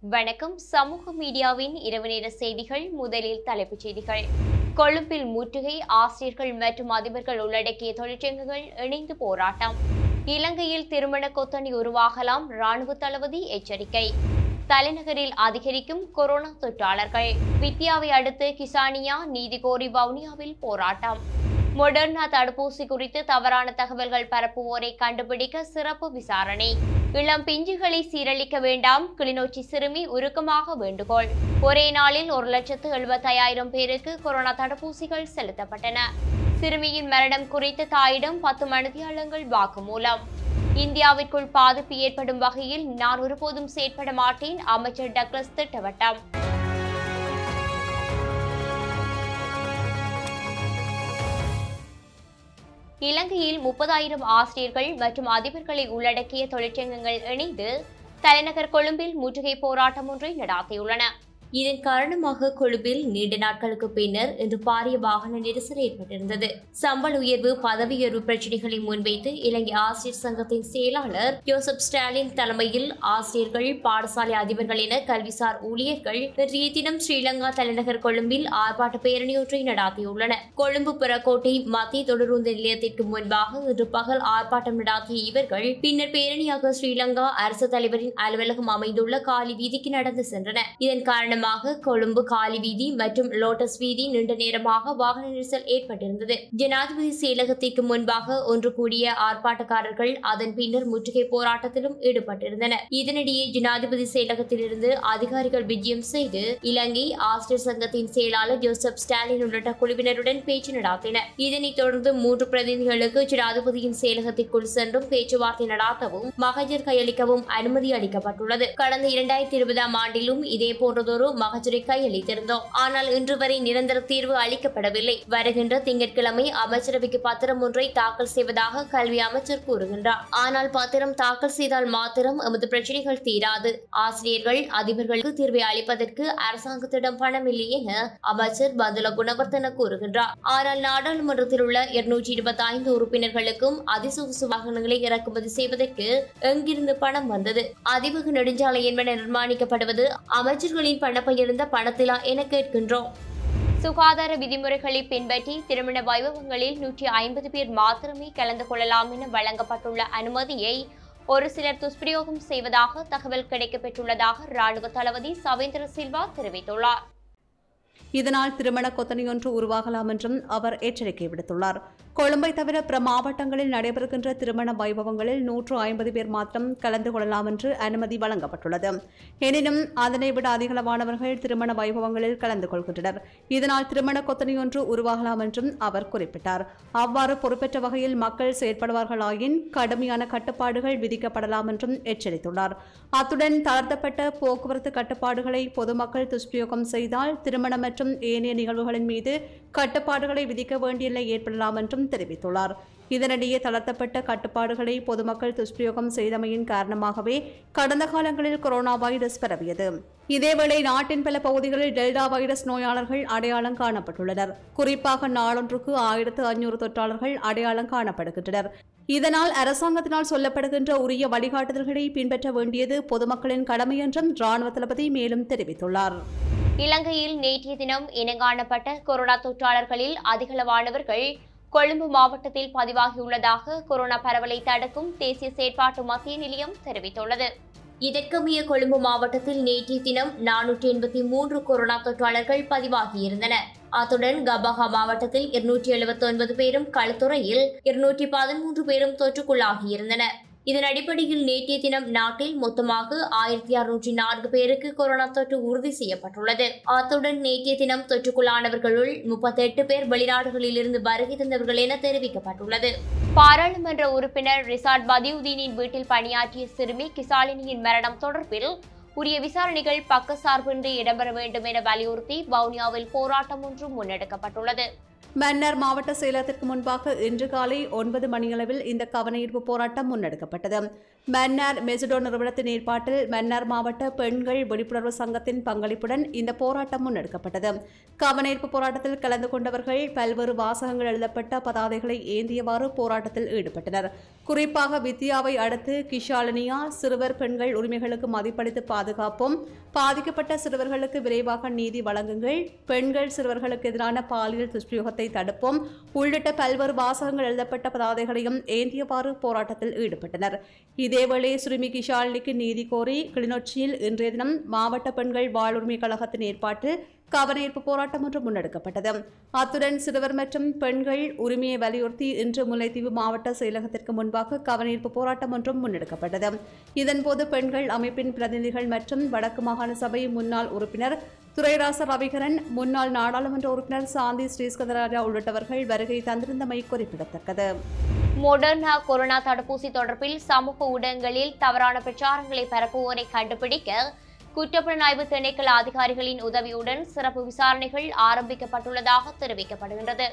வணக்கம் சமூக மீடியாவின் இரவு நேர செய்திகள் முதலில் தலைப்புச் செய்திகள் கொழும்பில் முற்றுகை ஆசிரியர்கள் மற்றும் அதிபர்கள் உள்ளடக்கிய தொழிற்சங்கங்கள் இணைந்து போராட்டம் இலங்கையில் திருமண கொத்தணி உருவாகலாம் ராணுவ தளபதி எச்சரிக்கை தலைநகரில் அதிகரிக்கும் கொரோனா தொற்றாளர்கள் வித்யாவை அடுத்து கிசானியா நீதி கோரி வவுனியாவில் போராட்டம் மொடர்னா தடுப்பூசி குறித்து தவறான தகவல்கள் பரப்புவோரை கண்டுபிடிக்க சிறப்பு விசாரணை இளம் பிஞ்சுகளை சீரழிக்க வேண்டாம் கிளிநொச்சி சிறுமி உருக்கமாக வேண்டுகோள் ஒரே நாளில் ஒரு லட்சத்து எழுபத்தையாயிரம் பேருக்கு கொரோனா தடுப்பூசிகள் செலுத்தப்பட்டன சிறுமியின் மரணம் குறித்து தாயிடம் பத்து மணித்தியாளங்கள் வாக்குமூலம் இந்தியாவிற்குள் பாதிப்பு ஏற்படும் வகையில் நான் ஒருபோதும் செயற்பட மாட்டேன் அமைச்சர் டக்ளஸ் திட்டவட்டம் இலங்கையில் முப்பதாயிரம் ஆசிரியர்கள் மற்றும் அதிபர்களை உள்ளடக்கிய தொழிற்சங்கங்கள் இணைந்து தலைநகர் கொழும்பில் முற்றுகை போராட்டம் ஒன்றை நடாத்தியுள்ளன இதன் காரணமாக கொழும்பில் நீண்ட நாட்களுக்கு பின்னர் இன்று பாரிய வாகன நெரிசல் ஏற்பட்டிருந்தது சம்பள உயர்வு பதவி உயர்வு பிரச்சினைகளை முன்வைத்து இலங்கை ஆசிரியர் சங்கத்தின் செயலாளர் ஜோசப் ஸ்டாலின் தலைமையில் ஆசிரியர்கள் பாடசாலை அதிபர்கள் என கல்விசார் ஊழியர்கள் இன்றைய தினம் ஸ்ரீலங்கா தலைநகர் கொழும்பில் ஆர்ப்பாட்ட பேரணியொன்றை நடாத்தியுள்ளனர் கொழும்பு புறக்கோட்டை மத்திய தொடருந்து நிலையத்திற்கு முன்பாக இன்று பகல் ஆர்ப்பாட்டம் நடாத்திய இவர்கள் பின்னர் பேரணியாக ஸ்ரீலங்கா அரசு தலைவரின் அலுவலகம் அமைந்துள்ள காலி வீதிக்கு நடந்து சென்றனர் இதன் காரணமாக கொழும்பு காலி வீதி மற்றும் லோட்டஸ் வீதி நீண்ட நேரமாக வாகன நெரிசல் ஏற்பட்டிருந்தது ஜனாதிபதி செயலகத்திற்கு முன்பாக ஒன்று கூடிய ஆர்ப்பாட்டக்காரர்கள் அதன் பின்னர் முற்றுகை போராட்டத்திலும் ஈடுபட்டிருந்தனர் இதனிடையே ஜனாதிபதி செயலகத்திலிருந்து அதிகாரிகள் விஜயம் செய்து இலங்கை ஆசிரியர் சங்கத்தின் செயலாளர் ஜோசப் ஸ்டாலின் உள்ளிட்ட குழுவினருடன் பேச்சு நடாத்தினர் இதனைத் தொடர்ந்து மூன்று பிரதிநிதிகளுக்கு ஜனாதிபதியின் செயலகத்திற்குள் சென்றும் பேச்சுவார்த்தை நடாத்தவும் மகஜர் கையளிக்கவும் அனுமதி அளிக்கப்பட்டுள்ளது கடந்த இரண்டாயிரத்தி இருபதாம் ஆண்டிலும் இதே போன்றதொரு மகஜரை கையளித்திருந்தோம் ஆனால் இன்று வரை நிரந்தர தீர்வு அளிக்கப்படவில்லை வருகின்ற திங்கட்கிழமை அமைச்சரவைக்கு பத்திரம் ஒன்றை தாக்கல் செய்வதாக கல்வி அமைச்சர் கூறுகின்றார் ஆனால் பத்திரம் தாக்கல் செய்தால் மாத்திரம் எமது பிரச்சனைகள் தீராது ஆசிரியர்கள் அதிபர்களுக்கு தீர்வை அளிப்பதற்கு அரசாங்கத்திடம் பணம் இல்லை என அமைச்சர் பந்துல குணவர்த்தன கூறுகின்றார் ஆனால் நாடாளுமன்றத்தில் உள்ள இருநூற்றி இருபத்தி ஐந்து உறுப்பினர்களுக்கும் அதிசொகுசு வாகனங்களை இறக்குமதி செய்வதற்கு எங்கிருந்து பணம் வந்தது அதிவேக நெடுஞ்சாலை என்பன நிர்மாணிக்கப்படுவது அமைச்சர்களின் பணப்பையிருந்த பணத்திலா என கேட்கின்றோம் சுகாதார விதிமுறைகளை பின்பற்றி திருமண வைபவங்களில் நூற்றி ஐம்பது பேர் மாத்திரமே கலந்து கொள்ளலாம் என வழங்கப்பட்டுள்ள அனுமதியை ஒரு சிலர் துஷ்பிரயோகம் செய்வதாக தகவல் கிடைக்கப்பெற்றுள்ளதாக ராணுவ தளபதி சவேந்திர சில்வா தெரிவித்துள்ளார் இதனால் திருமண கொத்தனையொன்று உருவாகலாம் என்றும் அவர் எச்சரிக்கை விடுத்துள்ளார் கொழும்பை தவிர பிற மாவட்டங்களில் நடைபெறுகின்ற திருமண வைபவங்களில் நூற்று ஐம்பது பேர் மாத்திரம் கலந்து கொள்ளலாம் என்று அனுமதி வழங்கப்பட்டுள்ளது எனினும் அதனை விட அதிகளவானவர்கள் திருமண வைபவங்களில் கலந்து கொள்கின்றனர் இதனால் திருமண கொத்தனையொன்று உருவாகலாம் என்றும் அவர் குறிப்பிட்டார் அவ்வாறு பொறுப்பேற்ற வகையில் மக்கள் செயற்படுவார்களாயின் கடுமையான கட்டுப்பாடுகள் விதிக்கப்படலாம் என்றும் எச்சரித்துள்ளார் அத்துடன் தளர்த்தப்பட்ட போக்குவரத்து கட்டுப்பாடுகளை பொதுமக்கள் துஷ்பிரயோகம் செய்தால் திருமணம் மற்றும் ஏனைய நிகழ்வுகளின் மீது கட்டுப்பாடுகளை விதிக்க வேண்டிய நிலை ஏற்படலாம் என்றும் தெரிவித்துள்ளார் இதனிடையே தளர்த்தப்பட்ட கட்டுப்பாடுகளை பொதுமக்கள் துஷ்பிரயோகம் செய்தமையின் காரணமாகவே கடந்த காலங்களில் கொரோனா வைரஸ் பரவியது இதேவேளை நாட்டின் பல பகுதிகளில் டெல்டா வைரஸ் நோயாளர்கள் அடையாளம் காணப்பட்டுள்ளனர் குறிப்பாக நாளொன்றுக்கு ஆயிரத்து ஐநூறு தொற்றாளர்கள் அடையாளம் காணப்படுகின்றனர் இதனால் அரசாங்கத்தினால் சொல்லப்படுகின்ற உரிய வழிகாட்டுதல்களை பின்பற்ற வேண்டியது பொதுமக்களின் கடமை என்றும் ராணுவ தளபதி மேலும் தெரிவித்துள்ளார் இலங்கையில் நேற்றைய தினம் இனங்காணப்பட்ட கொரோனா தொற்றாளர்களில் அதிகளவானவர்கள் கொழும்பு மாவட்டத்தில் பதிவாகியுள்ளதாக கொரோனா பரவலை தடுக்கும் தேசிய செயற்பாட்டு மத்திய நிலையம் தெரிவித்துள்ளது இதற்கமைய கொழும்பு மாவட்டத்தில் நேற்றைய தினம் நானூற்றி எண்பத்தி மூன்று கொரோனா தொற்றாளர்கள் பதிவாகியிருந்தனர் அத்துடன் கபஹா மாவட்டத்தில் இருநூற்றி எழுபத்தி ஒன்பது பேரும் களுத்துறையில் இருநூற்றி பதிமூன்று பேரும் தொற்றுக்குள்ளாகியிருந்தனர் இதன் அடிப்படையில் நேற்றைய தினம் நாட்டில் மொத்தமாக ஆயிரத்தி அறுநூற்றி நான்கு பேருக்கு கொரோனா தொற்று உறுதி செய்யப்பட்டுள்ளது அத்துடன் நேற்றைய தினம் தொற்றுக்குள்ளானவர்களுள் முப்பத்தெட்டு பேர் வெளிநாடுகளில் இருந்து வருகை தந்தவர்கள் என தெரிவிக்கப்பட்டுள்ளது பாராளுமன்ற உறுப்பினர் ரிசார்ட் பதியுதீனின் வீட்டில் பணியாற்றிய சிறுமி கிசாலினியின் மரணம் தொடர்பில் உரிய விசாரணைகள் பக்கசார்பின்றி இடம்பெற வேண்டும் என வலியுறுத்தி வவுனியாவில் போராட்டம் ஒன்று முன்னெடுக்கப்பட்டுள்ளது மன்னார் மாவட்ட செயலகத்திற்கு முன்பாக இன்று காலை ஒன்பது மணியளவில் இந்த கவனஈர்ப்பு போராட்டம் முன்னெடுக்கப்பட்டது மன்னார் மெசடோ நிறுவனத்தின் ஏற்பாட்டில் மன்னார் மாவட்ட பெண்கள் விழிப்புணர்வு சங்கத்தின் பங்களிப்புடன் இந்த போராட்டம் முன்னெடுக்கப்பட்டது கவனஈர்ப்பு போராட்டத்தில் கலந்து கொண்டவர்கள் பல்வேறு வாசகங்கள் எழுதப்பட்ட பதாதைகளை ஏந்தியவாறு போராட்டத்தில் ஈடுபட்டனர் குறிப்பாக வித்யாவை அடுத்து கிஷாலினியா சிறுவர் பெண்கள் உரிமைகளுக்கு மதிப்பளித்து பாதுகாப்போம் பாதிக்கப்பட்ட சிறுவர்களுக்கு விரைவாக நீதி வழங்குங்கள் பெண்கள் சிறுவர்களுக்கு எதிரான பாலியல் துஷ்பிரயோகத்தை தடுப்போம் உள்ளிட்ட பல்வேறு வாசகங்கள் எழுதப்பட்ட பதாதைகளையும் ஏந்தியவாறு போராட்டத்தில் ஈடுபட்டனர் இதேவேளை சிறுமி கிஷாலினிக்கு நீதி கோரி கிளிநொச்சியில் இன்றைய தினம் மாவட்ட பெண்கள் வாழ்வுரிமை கழகத்தின் ஏற்பாட்டில் கவனஈர்ப்பு போராட்டம் ஒன்று முன்னெடுக்கப்பட்டது அத்துடன் சிறுவர் மற்றும் பெண்கள் உரிமையை வலியுறுத்தி இன்று முல்லைத்தீவு மாவட்ட செயலகத்திற்கு முன்பாக கவனஈர்ப்பு போராட்டம் ஒன்றும் முன்னெடுக்கப்பட்டது இதன்போது பெண்கள் அமைப்பின் பிரதிநிதிகள் மற்றும் வடக்கு மாகாண சபை முன்னாள் உறுப்பினர் துரைராச ரவிகரன் முன்னாள் நாடாளுமன்ற உறுப்பினர் சாந்தி ஸ்ரீஸ்கந்தராஜா உள்ளிட்டவர்கள் வருகை தந்திருந்தமை குறிப்பிடத்தக்கது மொடர்னா கொரோனா தடுப்பூசி தொடர்பில் சமூக ஊடகங்களில் தவறான பிரச்சாரங்களை பரப்புவோரை கண்டுபிடிக்க குற்றப்புலனாய்வு திணைக்கள அதிகாரிகளின் உதவியுடன் சிறப்பு விசாரணைகள் ஆரம்பிக்கப்பட்டுள்ளதாக தெரிவிக்கப்படுகின்றது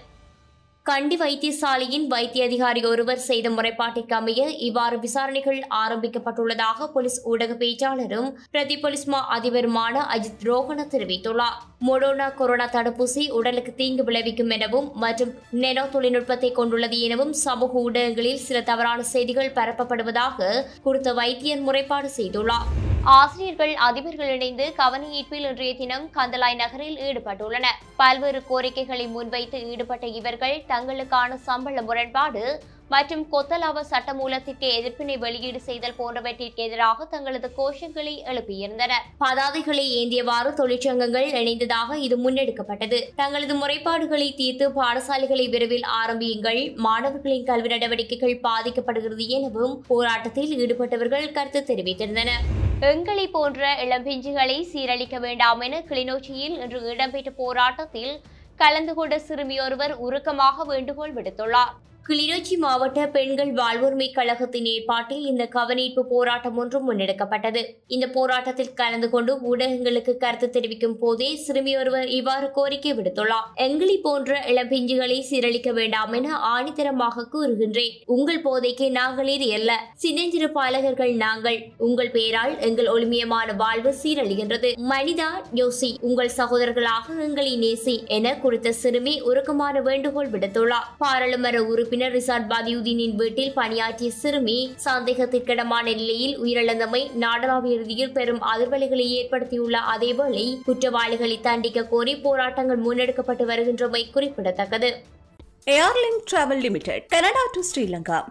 கண்டி வைத்தியசாலையின் வைத்திய அதிகாரி ஒருவர் செய்த முறைப்பாட்டிற்கு அமைய இவ்வாறு விசாரணைகள் ஆரம்பிக்கப்பட்டுள்ளதாக போலீஸ் ஊடக பேச்சாளரும் பிரதி போலீஸ் மா அதிபருமான அஜித் ரோஹன தெரிவித்துள்ளார் மொடோனா கொரோனா தடுப்பூசி உடலுக்கு தீங்கு விளைவிக்கும் எனவும் மற்றும் நெனோ தொழில்நுட்பத்தை கொண்டுள்ளது எனவும் சமூக ஊடகங்களில் சில தவறான செய்திகள் பரப்பப்படுவதாக குறித்த வைத்தியர் முறைப்பாடு செய்துள்ளார் ஆசிரியர்கள் அதிபர்கள் இணைந்து கவன ஈர்ப்பில் இன்றைய தினம் கந்தலாய் நகரில் ஈடுபட்டுள்ளனர் பல்வேறு கோரிக்கைகளை முன்வைத்து ஈடுபட்ட இவர்கள் தங்களுக்கான சம்பள முரண்பாடு மற்றும் கொத்தலாவ சட்டமூலத்திற்கு எதிர்ப்பினை வெளியீடு செய்தல் போன்றவற்றிற்கு எதிராக தங்களது கோஷங்களை எழுப்பியிருந்தனர் பதாதைகளை ஏந்தியவாறு தொழிற்சங்கங்கள் இணைந்ததாக இது முன்னெடுக்கப்பட்டது தங்களது முறைப்பாடுகளை தீர்த்து பாடசாலைகளை விரைவில் ஆரம்பியுங்கள் மாணவர்களின் கல்வி நடவடிக்கைகள் பாதிக்கப்படுகிறது எனவும் போராட்டத்தில் ஈடுபட்டவர்கள் கருத்து தெரிவித்திருந்தனர் எங்களை போன்ற இளம்பிஞ்சுகளை சீரழிக்க வேண்டாம் என கிளிநொச்சியில் இன்று இடம்பெற்ற போராட்டத்தில் கலந்து கொண்ட சிறுமியொருவர் உருக்கமாக வேண்டுகோள் விடுத்துள்ளார் கிளிநொச்சி மாவட்ட பெண்கள் வாழ்வுரிமை கழகத்தின் ஏற்பாட்டில் இந்த கவனீர்ப்பு போராட்டம் ஒன்றும் முன்னெடுக்கப்பட்டது இந்த போராட்டத்தில் கலந்து கொண்டு ஊடகங்களுக்கு கருத்து தெரிவிக்கும் போதே சிறுமியொருவர் இவ்வாறு கோரிக்கை விடுத்துள்ளார் எங்களை போன்ற இளம்பிஞ்சுகளை சீரழிக்க வேண்டாம் என ஆணித்தரமாக கூறுகின்றேன் உங்கள் போதைக்கு நாங்கள் இது அல்ல சின்னஞ்சிறு பாலகர்கள் நாங்கள் உங்கள் பெயரால் எங்கள் ஒளிமியமான வாழ்வு சீரழிகின்றது மனிதா யோசி உங்கள் சகோதரர்களாக எங்களை நேசி என குறித்த சிறுமி உருக்கமான வேண்டுகோள் விடுத்துள்ளார் பாராளுமன்ற உறுப்பினர் ரிசார்ட் பதியுதீனின் வீட்டில் பணியாற்றிய சிறுமி சந்தேகத்திற்கிடமான நிலையில் உயிரிழந்தமை நாடளாவிய ரீதியில் பெரும் அதிர்வலைகளை ஏற்படுத்தியுள்ள அதேவேளை குற்றவாளிகளை தண்டிக்க கோரி போராட்டங்கள் முன்னெடுக்கப்பட்டு வருகின்றமை குறிப்பிடத்தக்கது Airlink Travel Limited, Canada to Sri Lanka,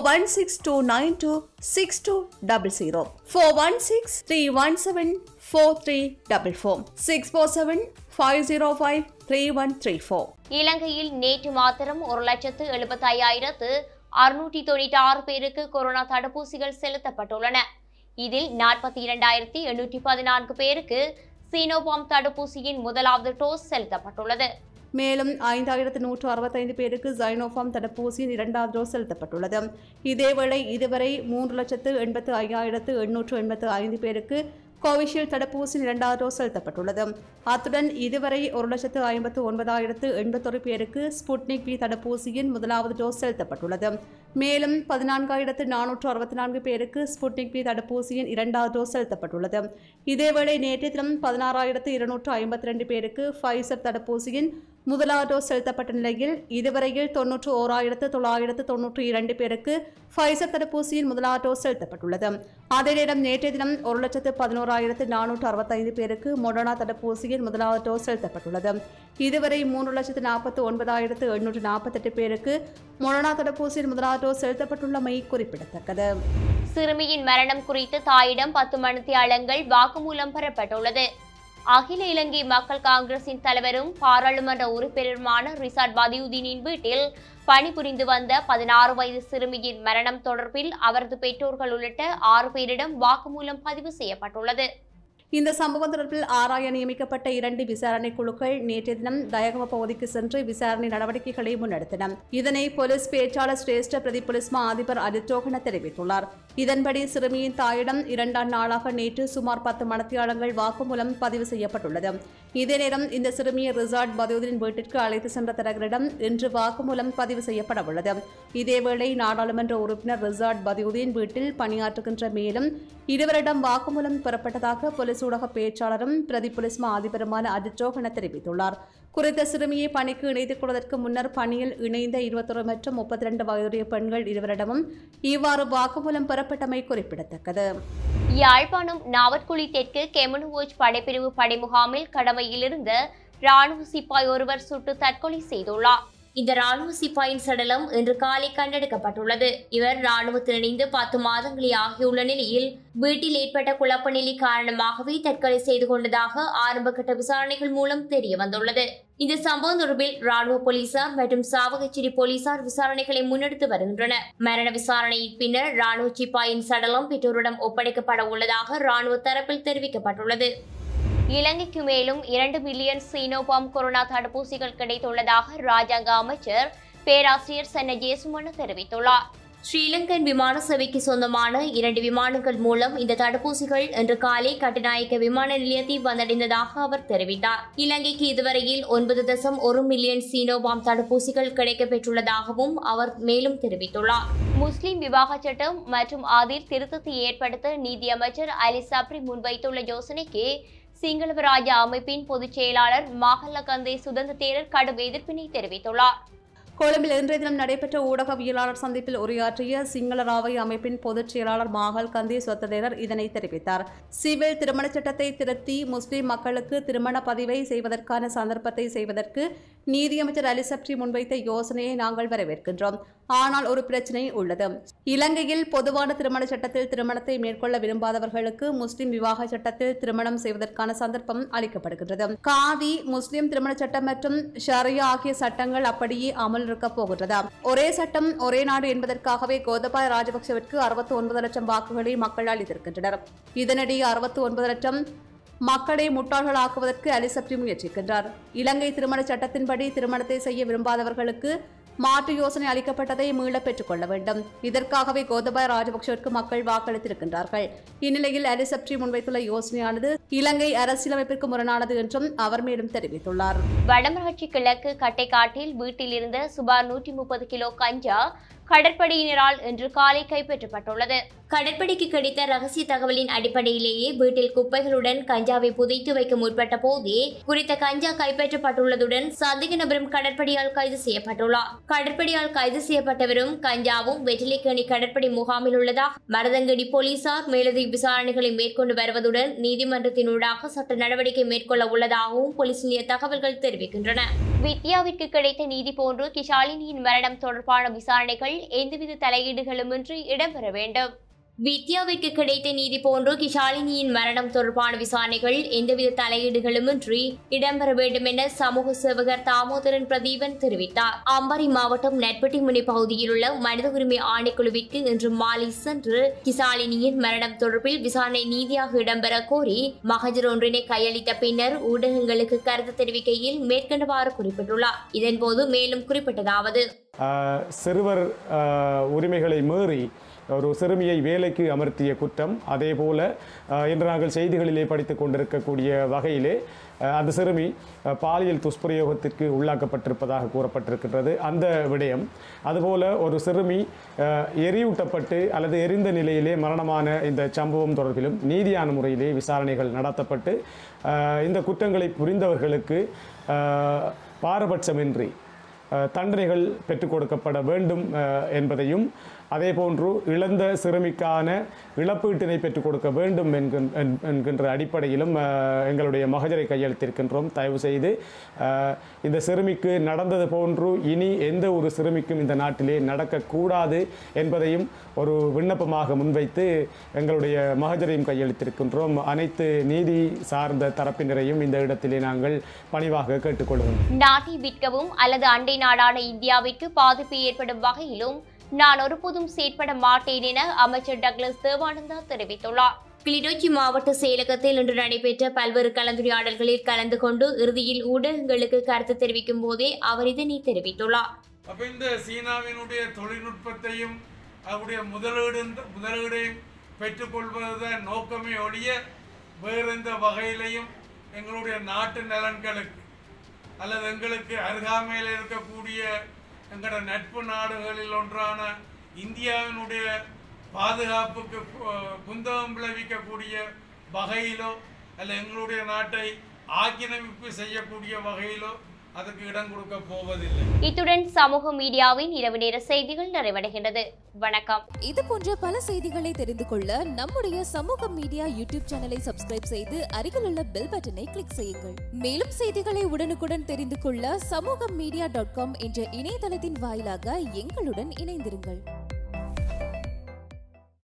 416-292-6200, 416-317-4344, 647-505-3134. இலங்கையில் நேற்று மாத்திரம் ஒரு லட்சத்து எழுபத்தி ஐயாயிரத்து அறுநூற்றி தொண்ணூற்றி ஆறு பேருக்கு கொரோனா தடுப்பூசிகள் செலுத்தப்பட்டுள்ளன இதில் நாற்பத்தி இரண்டாயிரத்தி எண்ணூற்றி பதினான்கு பேருக்கு சீனோபாம் தடுப்பூசியின் முதலாவது டோஸ் செலுத்தப்பட்டுள்ளது மேலும் ஐந்தாயிரத்து நூற்று அறுபத்தைந்து பேருக்கு ஜைனோஃபார்ம் தடுப்பூசியின் இரண்டாவது டோஸ் செலுத்தப்பட்டுள்ளது இதேவேளை இதுவரை மூன்று லட்சத்து எண்பத்து ஐயாயிரத்து எண்ணூற்று எண்பத்து ஐந்து பேருக்கு கோவிஷீல்டு தடுப்பூசியின் இரண்டாவது டோஸ் செலுத்தப்பட்டுள்ளது அத்துடன் இதுவரை ஒரு லட்சத்து ஐம்பத்து ஒன்பதாயிரத்து எண்பத்தொரு பேருக்கு ஸ்புட்னிக் வி தடுப்பூசியின் முதலாவது டோஸ் செலுத்தப்பட்டுள்ளது மேலும் பதினான்காயிரத்து நானூற்று அறுபத்தி நான்கு பேருக்கு ஸ்புட்னிக் வி தடுப்பூசியின் இரண்டாவது டோஸ் செலுத்தப்பட்டுள்ளது இதேவேளை நேற்றைய தினம் பதினாறாயிரத்து இருநூற்று ஐம்பத்தி ரெண்டு பேருக்கு ஃபைசர் தடுப்பூசியின் முதலாவது டோஸ் செலுத்தப்பட்ட நிலையில் இதுவரையில் தொன்னூற்று ஓராயிரத்து தொள்ளாயிரத்து தொன்னூற்றி இரண்டு பேருக்கு ஃபைசர் தடுப்பூசியின் முதலாவது டோஸ் செலுத்தப்பட்டுள்ளது அதே நேரம் நேற்றைய தினம் ஒரு லட்சத்து பதினோராயிரத்து நானூற்று அறுபத்தைந்து பேருக்கு மொடர்னா தடுப்பூசியின் முதலாவது டோஸ் செலுத்தப்பட்டுள்ளது இதுவரை மூன்று லட்சத்து நாற்பத்து ஒன்பதாயிரத்து எண்ணூற்று நாற்பத்தெட்டு பேருக்கு மொடர்னா தடுப்பூசியின் முதலாவது டோஸ் செலுத்தப்பட்டுள்ளமை குறிப்பிடத்தக்கது சிறுமியின் மரணம் குறித்து தாயிடம் பத்து மணித்தியாளங்கள் வாக்குமூலம் பெறப்பட்டுள்ளது அகில இலங்கை மக்கள் காங்கிரசின் தலைவரும் பாராளுமன்ற உறுப்பினருமான ரிசாட் பதியுதீனின் வீட்டில் பணிபுரிந்து வந்த பதினாறு வயது சிறுமியின் மரணம் தொடர்பில் அவரது பெற்றோர்கள் உள்ளிட்ட ஆறு பேரிடம் வாக்குமூலம் பதிவு செய்யப்பட்டுள்ளது இந்த சம்பவம் தொடர்பில் ஆராய நியமிக்கப்பட்ட இரண்டு விசாரணை குழுக்கள் நேற்றைய தினம் தயகம பகுதிக்கு சென்று விசாரணை நடவடிக்கைகளை முன்னெடுத்தன இதனை போலீஸ் பேச்சாளர் சிரேஷ்ட பிரதி போலீஸ் மா அதிபர் அரிட்டோகன தெரிவித்துள்ளார் இதன்படி சிறுமியின் தாயிடம் இரண்டாம் நாளாக நேற்று சுமார் பத்து மணத்தியாளங்கள் வாக்குமூலம் பதிவு செய்யப்பட்டுள்ளது இதே நேரம் இந்த சிறுமியை ரிசார்ட் பதவுதீன் வீட்டிற்கு அழைத்து சென்ற தரகரிடம் இன்று வாக்குமூலம் பதிவு செய்யப்பட உள்ளது இதேவேளை நாடாளுமன்ற உறுப்பினர் ரிசார்ட் பதியுதீன் வீட்டில் பணியாற்றுகின்ற மேலும் இருவரிடம் வாக்குமூலம் பெறப்பட்டதாக போலீஸ் ஊடக பேச்சாளரும் பிரதி போலீஸ் மா அதிபருமான அஜித்ரோகன தெரிவித்துள்ளார் குறித்த சிறுமியை பணிக்கு இணைத்துக் கொள்வதற்கு முன்னர் பணியில் இணைந்த இருபத்தொரு மற்றும் முப்பத்தி ரெண்டு வயதுடைய பெண்கள் இருவரிடமும் இவ்வாறு வாக்குமூலம் பெறப்பட்டமை குறிப்பிடத்தக்கது யாழ்ப்பாணம் நாவற்குழி தெற்கு கெமனுவோஜ் படைப்பிரிவு படைமுகாமில் கடமையிலிருந்த ராணுவ சிப்பாய் ஒருவர் சுட்டு தற்கொலை செய்துள்ளார் இந்த ராணுவ சிப்பாயின் சடலம் இன்று காலை கண்டெடுக்கப்பட்டுள்ளது இவர் ராணுவத்தில் இணைந்து பத்து மாதங்களே ஆகியுள்ள நிலையில் வீட்டில் ஏற்பட்ட குழப்ப நிலை காரணமாகவே தற்கொலை செய்து கொண்டதாக ஆரம்பகட்ட விசாரணைகள் மூலம் தெரிய வந்துள்ளது இந்த சம்பவம் தொடர்பில் ராணுவ போலீசார் மற்றும் சாவகச்சேரி போலீசார் விசாரணைகளை முன்னெடுத்து வருகின்றனர் மரண விசாரணையின் பின்னர் ராணுவ சிப்பாயின் சடலம் பெற்றோரிடம் ஒப்படைக்கப்பட உள்ளதாக ராணுவ தரப்பில் தெரிவிக்கப்பட்டுள்ளது இலங்கைக்கு மேலும் இரண்டு மில்லியன் சீனோபாம் கொரோனா தடுப்பூசிகள் கிடைத்துள்ளதாக ராஜாங்க அமைச்சர் பேராசிரியர் சென்ன ஜேசுமன தெரிவித்துள்ளார் ஸ்ரீலங்கன் விமான சேவைக்கு சொந்தமான இரண்டு விமானங்கள் மூலம் இந்த தடுப்பூசிகள் இன்று காலை கட்டுநாயக்க விமான நிலையத்தை வந்தடைந்ததாக அவர் தெரிவித்தார் இலங்கைக்கு இதுவரையில் ஒன்பது தசம் ஒரு மில்லியன் சீனோபாம் தடுப்பூசிகள் கிடைக்கப்பெற்றுள்ளதாகவும் அவர் மேலும் தெரிவித்துள்ளார் முஸ்லிம் விவாக சட்டம் மற்றும் அதில் திருத்தத்தை ஏற்படுத்த நீதியமைச்சர் அலி சப்ரி முன்வைத்துள்ள யோசனைக்கு சிங்களவராஜா அமைப்பின் பொதுச் செயலாளர் மாகல்ல கந்தை சுதந்திர தேரர் கடும் எதிர்ப்பினை தெரிவித்துள்ளார் கொழும்பில் இன்றைய தினம் நடைபெற்ற ஊடகவியலாளர் சந்திப்பில் உரையாற்றிய சிங்களராவை அமைப்பின் பொதுச் செயலாளர் மாகல் கந்தி சொத்ததேரர் இதனை தெரிவித்தார் சிவில் திருமணச் சட்டத்தை திருத்தி முஸ்லிம் மக்களுக்கு திருமண பதிவை செய்வதற்கான சந்தர்ப்பத்தை செய்வதற்கு நீதியமைச்சர் அலிசப்ரி முன்வைத்த யோசனையை நாங்கள் வரவேற்கின்றோம் ஆனால் ஒரு பிரச்சனை உள்ளது இலங்கையில் பொதுவான திருமண சட்டத்தில் திருமணத்தை மேற்கொள்ள விரும்பாதவர்களுக்கு முஸ்லிம் விவாக சட்டத்தில் திருமணம் செய்வதற்கான சந்தர்ப்பம் அளிக்கப்படுகின்றது காதி முஸ்லிம் திருமண சட்டம் மற்றும் ஷரியா ஆகிய சட்டங்கள் அப்படியே அமல் இருக்க போகின்றது ஒரே சட்டம் ஒரே நாடு என்பதற்காகவே கோதபாய ராஜபக்சவிற்கு அறுபத்தி ஒன்பது லட்சம் வாக்குகளை மக்கள் அளித்திருக்கின்றனர் இதனிடையே அறுபத்தி ஒன்பது லட்சம் மக்களை முட்டாள்களாக்குவதற்கு அலிசப்ரி முயற்சிக்கின்றார் இலங்கை திருமண சட்டத்தின்படி திருமணத்தை செய்ய விரும்பாதவர்களுக்கு மாற்று யோசனை அளிக்கப்பட்டதை மீள பெற்றுக்கொள்ள வேண்டும் இதற்காகவே கோதபாய ராஜபக்சவிற்கு மக்கள் வாக்களித்திருக்கின்றார்கள் இந்நிலையில் அலிசப்ரி முன்வைத்துள்ள யோசனையானது இலங்கை அரசியலமைப்பிற்கு முரணானது என்றும் அவர் மேலும் தெரிவித்துள்ளார் வடமராட்சி கிழக்கு கட்டைக்காட்டில் வீட்டில் இருந்த சுமார் நூற்றி முப்பது கிலோ கஞ்சா கடற்படையினரால் இன்று காலை கைப்பற்றப்பட்டுள்ளது கடற்படைக்கு கிடைத்த ரகசிய தகவலின் அடிப்படையிலேயே வீட்டில் குப்பைகளுடன் கஞ்சாவை புதைத்து வைக்க முற்பட்ட போதே குறித்த கஞ்சா கைப்பற்றப்பட்டுள்ளதுடன் சந்தேக நபரும் கடற்படையால் கைது செய்யப்பட்டுள்ளார் கடற்படையால் கைது செய்யப்பட்டவரும் கஞ்சாவும் வெற்றிலைக்கேணி கடற்படை முகாமில் உள்ளதாக மருதங்கடி போலீசார் மேலதிக விசாரணைகளை மேற்கொண்டு வருவதுடன் நீதிமன்றத்தினூடாக சட்ட நடவடிக்கை மேற்கொள்ள உள்ளதாகவும் போலீஸ் நிலைய தகவல்கள் தெரிவிக்கின்றன வித்யாவிற்கு கிடைத்த நீதி போன்று கிஷாலினியின் மரணம் தொடர்பான விசாரணைகள் எந்தவித தலையீடுகளுமின்றி இடம்பெற வேண்டும் வித்யாவிற்கு கிடைத்த நீதி போன்று கிஷாலினியின் மரணம் தொடர்பான விசாரணைகள் எந்தவித தலையீடுகளுமின்றி இடம்பெற வேண்டும் என சமூக சேவகர் தாமோதரன் பிரதீபன் தெரிவித்தார் அம்பாரி மாவட்டம் நட்பட்டிமுனை பகுதியில் உள்ள மனித உரிமை ஆணைக்குழுவிற்கு இன்று மாலை சென்று கிசாலினியின் மரணம் தொடர்பில் விசாரணை நீதியாக இடம்பெற கோரி மகஜர் ஒன்றினை கையளித்த பின்னர் ஊடகங்களுக்கு கருத்து தெரிவிக்கையில் மேற்கண்டவாறு குறிப்பிட்டுள்ளார் இதன்போது மேலும் குறிப்பிட்டதாவது ஆஹ் சிறுவர் ஆஹ் உரிமைகளை மீறி ஒரு சிறுமியை வேலைக்கு அமர்த்திய குற்றம் அதே போல ஆஹ் இன்று நாங்கள் செய்திகளிலே படித்து கொண்டிருக்கக்கூடிய வகையிலே ஆஹ் அந்த சிறுமி ஆஹ் பாலியல் துஷ்பிரயோகத்திற்கு உள்ளாக்கப்பட்டிருப்பதாக கூறப்பட்டிருக்கின்றது அந்த விடயம் அதுபோல ஒரு சிறுமி ஆஹ் எரியூட்டப்பட்டு அல்லது எரிந்த நிலையிலே மரணமான இந்த சம்பவம் தொடர்பிலும் நீதியான முறையிலே விசாரணைகள் நடத்தப்பட்டு ஆஹ் இந்த குற்றங்களை புரிந்தவர்களுக்கு ஆஹ் பாரபட்சமின்றி அஹ், தண்டனைகள் பெற்றுக் கொடுக்கப்பட வேண்டும் அஹ், என்பதையும் அதே போன்று இழந்த சிறுமிக்கான இழப்பீட்டினை பெற்றுக் கொடுக்க வேண்டும் என்கின்- என்- என்கின்ற அடிப்படையிலும் அஹ், எங்களுடைய மகஜரை கையெழுத்திருக்கின்றோம் தயவு செய்து அஹ், இந்த சிறுமிக்கு நடந்தது போன்று இனி எந்த ஒரு சிறுமிக்கும் இந்த நாட்டிலே நடக்கக்கூடாது என்பதையும் ஒரு விண்ணப்பமாக முன்வைத்து எங்களுடைய மகஜரையும் கையெழுத்திருக்கின்றோம் அனைத்து நீதி சார்ந்த தரப்பினரையும் இந்த இடத்திலே நாங்கள் பணிவாக கேட்டுக்கொள்கிறோம் நாட்டை விற்கவும் அல்லது அண்டை நாடான இந்தியாவிற்கு பாதிப்பு ஏற்படும் வகையிலும் நான் ஒருபோதும் செயற்பட மாட்டேன் என அமைச்சர் டக்ளஸ் தேவானந்தா தெரிவித்துள்ளார் கிளிநொச்சி மாவட்ட செயலகத்தில் இன்று நடைபெற்ற பல்வேறு கலந்துரையாடல்களில் கலந்து கொண்டு இறுதியில் ஊடகங்களுக்கு கருத்து தெரிவிக்கும் போதே அவர் இதனை தெரிவித்துள்ளார் அப்ப இந்த சீனாவினுடைய தொழில்நுட்பத்தையும் அவருடைய முதலீடு முதலீடையும் பெற்றுக்கொள்வதுதான் நோக்கமே ஒழிய வேறு எந்த வகையிலையும் எங்களுடைய நாட்டு நலன்களுக்கு அல்லது எங்களுக்கு அருகாமையில் இருக்கக்கூடிய எங்களோட நட்பு நாடுகளில் ஒன்றான இந்தியாவினுடைய பாதுகாப்புக்கு கு- குந்தகம் விளைவிக்கக்கூடிய வகையிலோ அல்ல எங்களுடைய நாட்டை ஆக்கிரமிப்பு செய்யக்கூடிய வகையிலோ அதுக்கு இடம் கொடுக்க போவதில்லை இத்துடன் சமூக மீடியாவின் இரவு நேர செய்திகள் நிறைவடைகின்றது வணக்கம் இது போன்ற பல செய்திகளை தெரிந்து கொள்ள நம்முடைய சமூக மீடியா யூடியூப் சேனலை சப்ஸ்கிரைப் செய்து அருகிலுள்ள பெல் பட்டனை கிளிக் செய்யுங்கள் மேலும் செய்திகளை உடனுக்குடன் தெரிந்து கொள்ள சமூக மீடியா டாட் காம் என்ற இணையதளத்தின் வாயிலாக எங்களுடன் இணைந்திருங்கள்